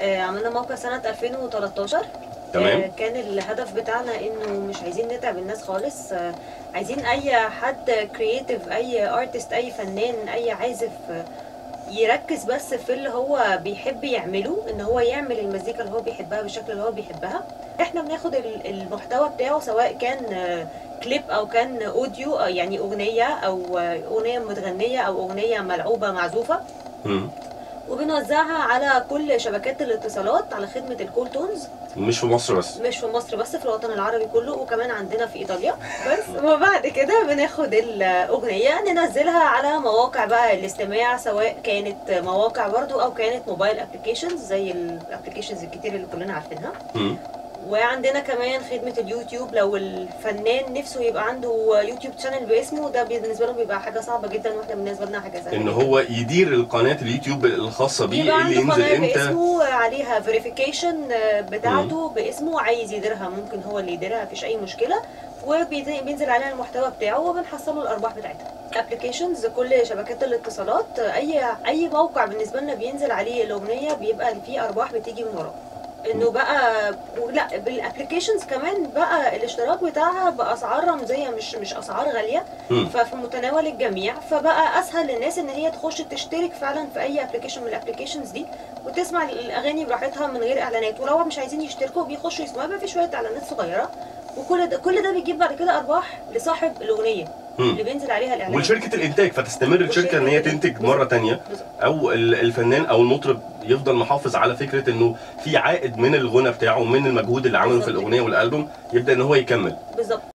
آه، عملنا موقع سنة 2013 تمام. آه، كان الهدف بتاعنا انه مش عايزين نتعب الناس خالص آه، عايزين اي حد كرييتيف اي ارتست اي فنان اي عازف آه، يركز بس في اللي هو بيحب يعمله ان هو يعمل المزيكا اللي هو بيحبها بالشكل اللي هو بيحبها احنا بناخد ال- المحتوى بتاعه سواء كان آه، كليب او كان اوديو آه، يعني اغنية او آه، اغنية متغنية او اغنية ملعوبة معزوفة مم. وبنوزعها على كل شبكات الاتصالات على خدمة الكول تونز مش في مصر بس مش في مصر بس في الوطن العربي كله وكمان عندنا في ايطاليا بس وبعد كده بناخد الاغنيه ننزلها على مواقع بقى الاستماع سواء كانت مواقع برضو او كانت موبايل ابلكيشنز زي الابلكيشنز الكتير اللي كلنا عارفينها مم. وعندنا كمان خدمة اليوتيوب لو الفنان نفسه يبقى عنده يوتيوب شانل باسمه ده بالنسبة له بيبقى حاجة صعبة جدا واحنا بالنسبة لنا حاجة سهلة ان جداً. هو يدير القناه اليوتيوب الخاصه بيه يبقى اللي عنده ينزل قناة امتى باسمه عليها فيريفيكيشن بتاعته باسمه عايز يديرها ممكن هو اللي يديرها مفيش اي مشكله وبينزل عليها المحتوى بتاعه وبنحصله الارباح بتاعتها ابلكيشنز كل شبكات الاتصالات اي اي موقع بالنسبه لنا بينزل عليه الاغنيه بيبقى فيه ارباح بتيجي من وراه انه بقى لا بالابلكيشنز كمان بقى الاشتراك بتاعها باسعار رمزيه مش مش اسعار غاليه مم. ففي متناول الجميع فبقى اسهل للناس ان هي تخش تشترك فعلا في اي ابلكيشن من الابلكيشنز دي وتسمع الاغاني براحتها من غير اعلانات ولو مش عايزين يشتركوا بيخشوا يسمعوا بقى في شويه اعلانات صغيره وكل ده كل ده بيجيب بعد كده ارباح لصاحب الاغنيه مم. اللي بينزل عليها الاعلان ولشركه الانتاج فتستمر الشركه ان هي وشركة تنتج الإنتاج. مره تانية بالظبط. او ال- الفنان او المطرب يفضل محافظ على فكره انه في عائد من الغنى بتاعه ومن المجهود اللي عمله في بالظبط الاغنيه والالبوم يبدا ان هو يكمل بالظبط